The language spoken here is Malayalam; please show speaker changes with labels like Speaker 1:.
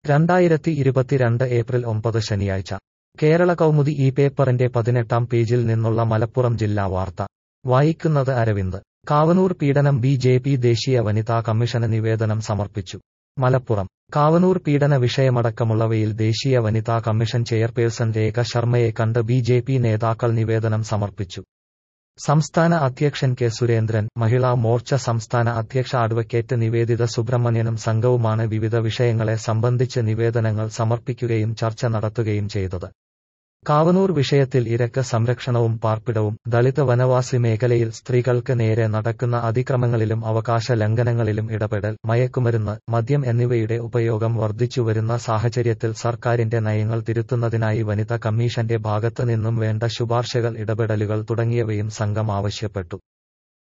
Speaker 1: രണ്ടായിരത്തി ഇരുപത്തിരണ്ട് ഏപ്രിൽ ഒമ്പത് ശനിയാഴ്ച കേരള കൗമുദി ഈ പേപ്പറിന്റെ പതിനെട്ടാം പേജിൽ നിന്നുള്ള മലപ്പുറം ജില്ലാ വാർത്ത വായിക്കുന്നത് അരവിന്ദ് കാവനൂർ പീഡനം ബി ജെ പി ദേശീയ വനിതാ കമ്മീഷന് നിവേദനം സമർപ്പിച്ചു മലപ്പുറം കാവനൂർ പീഡന വിഷയമടക്കമുള്ളവയിൽ ദേശീയ വനിതാ കമ്മീഷൻ ചെയർപേഴ്സൺ രേഖ ശർമ്മയെ കണ്ട് ബി ജെ പി നേതാക്കൾ നിവേദനം സമർപ്പിച്ചു സംസ്ഥാന അധ്യക്ഷൻ കെ സുരേന്ദ്രൻ മഹിളാ മോർച്ച സംസ്ഥാന അധ്യക്ഷ അഡ്വക്കേറ്റ് നിവേദിത സുബ്രഹ്മണ്യനും സംഘവുമാണ് വിവിധ വിഷയങ്ങളെ സംബന്ധിച്ച് നിവേദനങ്ങൾ സമർപ്പിക്കുകയും ചർച്ച നടത്തുകയും ചെയ്തത് കാവനൂർ വിഷയത്തിൽ ഇരക്ക് സംരക്ഷണവും പാർപ്പിടവും ദളിത് വനവാസി മേഖലയിൽ സ്ത്രീകൾക്ക് നേരെ നടക്കുന്ന അതിക്രമങ്ങളിലും അവകാശ ലംഘനങ്ങളിലും ഇടപെടൽ മയക്കുമരുന്ന് മദ്യം എന്നിവയുടെ ഉപയോഗം വർദ്ധിച്ചുവരുന്ന സാഹചര്യത്തിൽ സർക്കാരിന്റെ നയങ്ങൾ തിരുത്തുന്നതിനായി വനിതാ കമ്മീഷന്റെ ഭാഗത്ത് നിന്നും വേണ്ട ശുപാർശകൾ ഇടപെടലുകൾ തുടങ്ങിയവയും സംഘം ആവശ്യപ്പെട്ടു